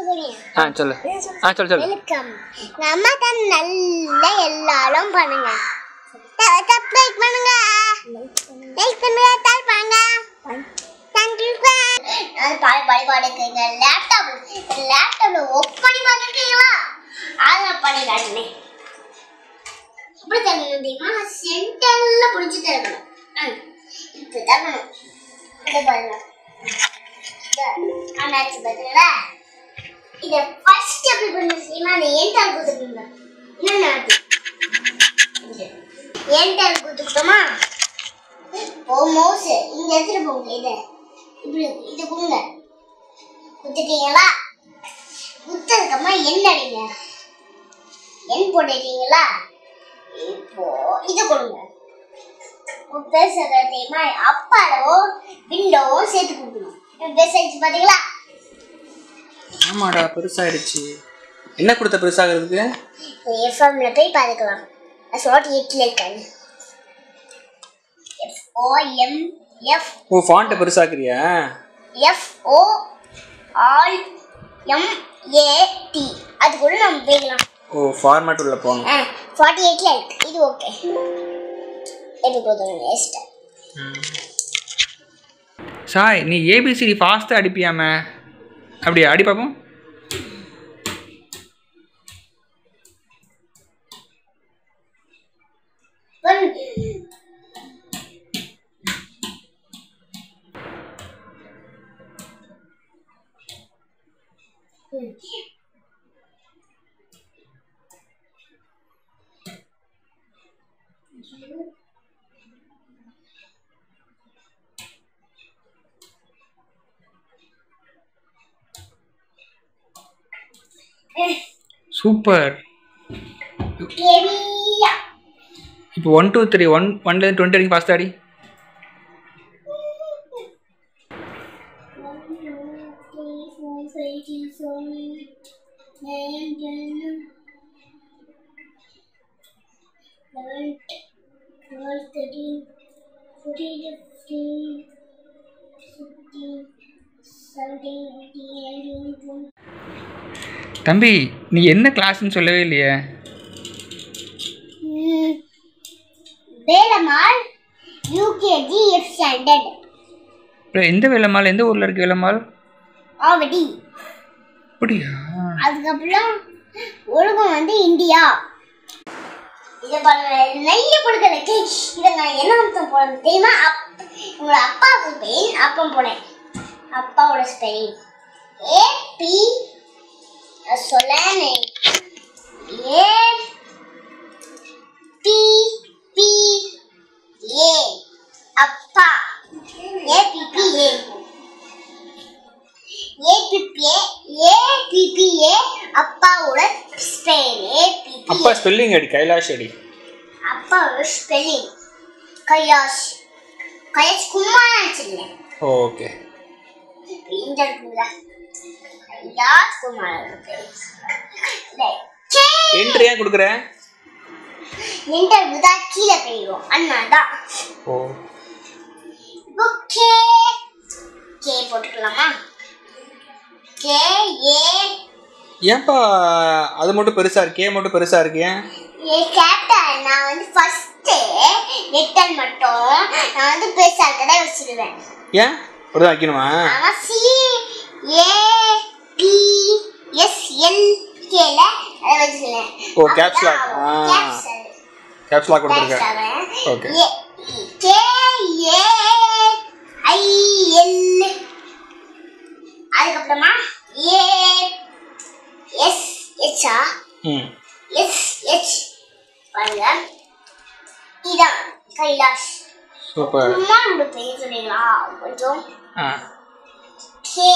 ஆ சொல்லு ஆ சொல்லு சொல்லு வெல்கம் நம்ம தான் நல்ல எல்லாரும் பண்ணுங்க சப்ஸ்கிரைப் பண்ணுங்க லைக் பண்ணுங்க டால் பண்ணுங்க தேங்க்யூ நான் பாடி பாடி பாடுக்கீங்க லேப்டாப் லேப்டாப்ல ஒர்க் பண்ணி பார்த்துருக்கீங்களா அதை பண்ணி காட்டுனேன் எப்படி தரணும் தெரியுமா சென்டர்ல பிடிச்சி தரணும் இப்படி தரணும் இதை பாருங்க அண்ணாச்சி பார்த்தீங்களா இதை ஃபர்ஸ்ட் எப்படி பண்ண தெரியுமா அந்த ஏன்டால் குத்துக்கணும் இன்னும் ஏன்டால் குத்துக்கிட்டோமா ஓ மவுஸ் இங்க எடுத்துட்டு போங்க இதை இப்படி இது கொடுங்க குத்துட்டீங்களா குத்ததுக்கப்புறமா எண் அடிங்க எண் போட்டுட்டீங்களா இப்போ இது கொடுங்க பேசுறது தெரியுமா அப்பாவும் விண்டோவும் சேர்த்து கொடுக்கணும் பெருசாகிடுச்சு பார்த்தீங்களா ஆமாடா பெருசாயிடுச்சு என்ன கொடுத்த பெருசாகிறதுக்கு எஃப்எம்ல போய் பார்த்துக்கலாம் ஷார்ட் எயிட்ல இருக்காங்க F O M F O ஃபாண்ட்டை பெருசாக்குறியா F O all M A D அது கூட நம்ம போய்க்கலாம் ஓ ஃபார்மேட் உள்ள போகணும் ஆ ஃபார்ட்டி எயிட்ல இருக்கு இது ஓகே எப்படி கொடுத்துருங்க வேஸ்ட் சாய் நீ ஏபிசிடி ஃபாஸ்ட்டாக அடிப்பியாம அப்படியா அடி பார்ப்போம் சூப்பர் ஹெவியா இப்போ ஒன் டூ த்ரீ ஒன் ஒன்லேருந்து டுவெண்ட்டி வரைக்கும் ஃபாஸ்ட்டாக அடி One, two, three, four, five, six, seven, eight, nine, ten, eleven, twelve, thirteen, fourteen, fifteen, sixteen, seventeen, eighteen, nineteen, twenty. தம்பி நீ என்ன கிளாஸ்னு சொல்லவே இல்லையே வேலம்மாள் யூகேஜி எஃப் ஸ்டாண்டர்ட் அப்புறம் எந்த வேலம்மாள் எந்த ஊரில் இருக்கு வேலம்மாள் ஆவடி அப்படியா அதுக்கப்புறம் உலகம் வந்து இந்தியா இதை பாருங்க நிறைய பொருட்கள் இருக்கு இதை நான் என்ன அர்த்தம் போடணும் தெரியுமா அப் உங்களோட அப்பாவுக்கு பெயின் அப்பம் போனேன் அப்பாவோட ஸ்பெயின் ஏ பி சொல்லானே ஏ பி பி ஏ அப்பா A B B A A B B A A B B A அப்பாவோட ஸ்பெல் ஏபிபி அப்பா ஸ்பெல்லிங் அடி கைலாஷ் அடி அப்பாவோட ஸ்பெல்லிங் கைலாஷ் கைலாஷ் குமார் வச்சிருந்தேன் ஓகே இந்த இருக்குல்ல கைலாஷ் குமார் இருக்கு இந்த கே என்ட்ரி ஏன் கொடுக்குற இன்டர்வியூ தான் கீழே போயிடும் அண்ணாதான் ஓ இப்போ கே கே போட்டுக்கலாமா கே ஏ ஏன்பா அது மட்டும் பெருசாக இருக்கு ஏன் மட்டும் பெருசாக இருக்கு ஏன் ஏ கேப்டன் நான் வந்து ஃபர்ஸ்ட் லெட்டர் மட்டும் நான் வந்து பெருசாக தான் வச்சிருவேன் ஏன் அப்படிதான் வைக்கணுமா ஆனா C A P S L கேல அதை வச்சிருக்கேன் ஓ, caps lock. ஆ. கேப்ஸ்லாக கொடுத்துருக்க Okay. K A I L அதுக்கப்புறமா ஏ எஸ் எச்சா ம் எஸ் எச் பாருங்க இதான் கைலாஷ் சூப்பர் சும்மா நம்ம பேர் சொன்னீங்களா கொஞ்சம் ஆ கே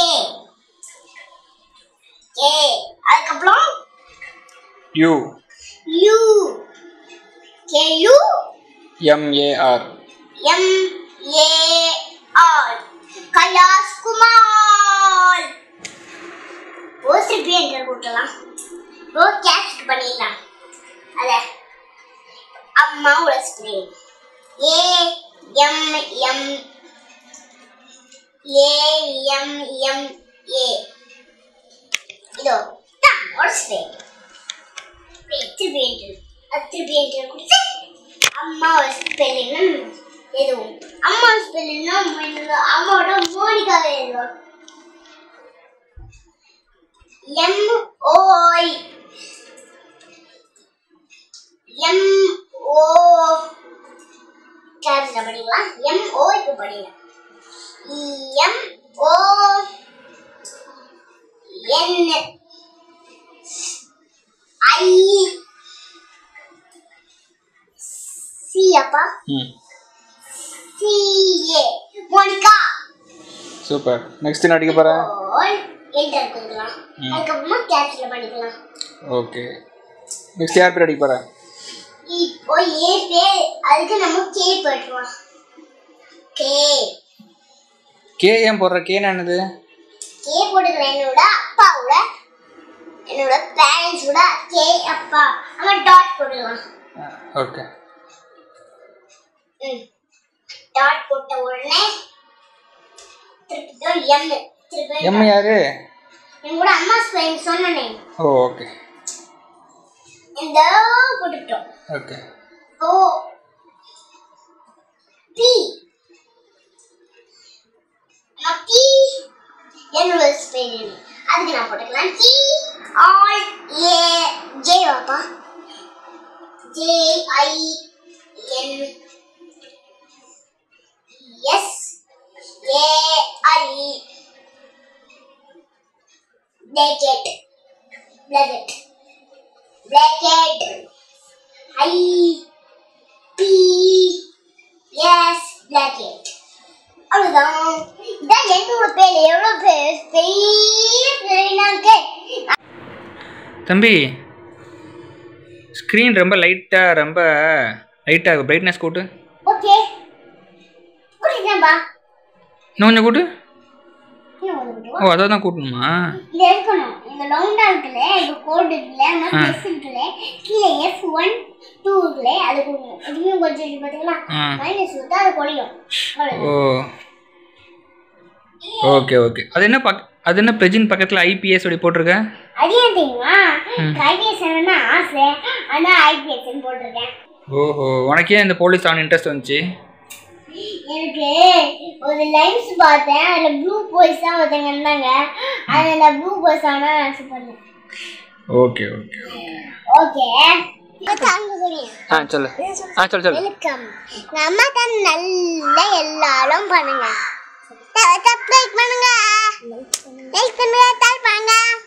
கே அதுக்கப்புறம் U U K U M A R M A R Kailash Kumar போஸ்டர் பே என்டர் கொடுக்கலாம் ரோ கேப்ஸ்ட் பண்ணிடலாம் அத அம்மாவோட ஸ்ப்ரே A M M A M M A இதோ தான் உடச்சிட்டேன் திருப்பி என்று அது திருப்பி என்று கொடுத்து அம்மாவோட ஸ்பெல்லிங் எதுவும் அம்மா ஸ்பெல்லிங் அம்மாவோட மோனிகாவே எழுதுவோம் எம் ஓய் எம் ஓ கேப்ல படிக்கலாம் எம் ஓ இப்போ படிக்கலாம் எம் ஓ என் ஐ சி அப்பா ம் C A Monika super next என்ன அடிக்க போகிறேன் ஓல் என்டர் கொடுக்கலாம் ம். அதுக்கப்புறமா கேப்ல படிக்கலாம் ஓகே நெக்ஸ்ட் யார் பேர் அடிக்க போகிறேன் இப்போ ஏ பேர் அதுக்கு நம்ம கே போட்டுருவோம் கே கே ஏன் போடுற கேனா என்னது கே போட்டுக்கிறேன் என்னோட அப்பாவோட என்னோட பேரண்ட்ஸோட கே அப்பா நம்ம டாட் போட்டுக்கலாம் ஓகே ம் டாட் போட்ட உடனே திருப்பி எம் திருப்பி எம் யாரு என்னோட அம்மா ஸ்பெயின் சொன்னனே ஓ ஓகே இந்த போட்டுட்டோம் ஓகே ஓ பி பி என்னோட ஸ்பெயின் அதுக்கு நான் போட்டுக்கலாம் டி ஆல் ஏ ஜே வாப்பா J I N S A I bracket bracket bracket I P S bracket அவ்வளோதான் இதான் என்னோட பேர் எவ்வளோ பேர் பெரிய பேருனாங்க தம்பி ஸ்க்ரீன் ரொம்ப லைட்டாக ரொம்ப லைட்டாக பிரைட்னஸ் கூட்டு ஓகே புரியுதாப்பா இன்னும் கொஞ்சம் கூட்டு இன்னும் ஒரு நிமிஷம். ஓ அதை தான் கூட்டணுமா இது இருக்கணும் இந்த ரவுண்டா இருக்குல்ல இது கோட் இருக்குல்ல அந்த ஆ. ப்ளஸ் இருக்குல்ல கீழே எஃப் ஒன் டூ இருக்குல்ல அது கொடுக்கணும் இதுவும் கொஞ்சம் இருக்கு பார்த்தீங்களா ஆ மைனஸ் கொடுத்தா அது குறையும் ஓ ஓகே ஓகே அது என்ன பக் அது என்ன பெஜின் பக்கத்தில் ஐபிஎஸ் அப்படி போட்டிருக்க அது ஏன் தெரியுமா ம். ஐபிஎஸ் வேணும்னா ஆசை ஆனா ஐபிஎஸ் போட்டிருக்கேன் ஓஹோ உனக்கே இந்த போலீஸ் ஆன் இன்ட்ரெஸ்ட் வந்துச்சு எனக்கு ஒரு லைன்ஸ் பார்த்தேன் அதுல ப்ளூ பாய்ஸ் தான் ஒருத்தங்க இருந்தாங்க அது அந்த ப்ளூ பாய்ஸ் ஆனா ஆசை பண்ணேன் ஓகே ஓகே ஓகே தாங்க புரியும் ஆ சொல்லு ஆ சொல்லு சொல்லு வெல்கம் நம்ம தான் நல்ல எல்லாரும் பண்ணுங்க சப்ஸ்கிரைப் பண்ணுங்க லைக் பண்ணுங்க டால் பண்ணுங்க